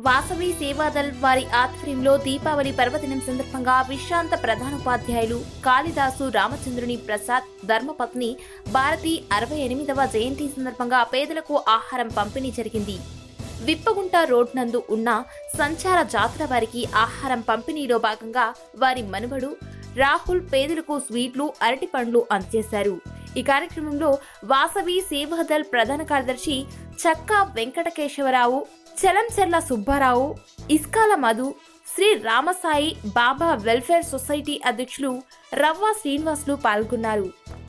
వాసవి సేవాదల్ వారి ఆధ్వర్యంలో దీపావళి పర్వదినం సందర్భంగా విశ్రాంత ప్రధానోపాధ్యాయులు కాళిదాసు రామచంద్రుని ప్రసాద్ ధర్మపత్ని భారతి అరవై ఎనిమిదవ జయంతి సందర్భంగా పేదలకు ఆహారం పంపిణీ జరిగింది విప్పగుంట రోడ్ నందు ఉన్న సంచార జాతర వారికి ఆహారం పంపిణీలో భాగంగా వారి మనుమడు రాహుల్ పేదలకు స్వీట్లు అరటి పండ్లు అందజేశారు ఈ కార్యక్రమంలో వాసవి సేవాదల్ ప్రధాన కార్యదర్శి చక్కా వెంకటకేశవరావు చలంచెర్ల సుబ్బారావు ఇస్కాల మధు శ్రీ రామసాయి బాబా వెల్ఫేర్ సొసైటీ అధ్యక్షులు రవ్వ శ్రీనివాసులు పాల్గొన్నారు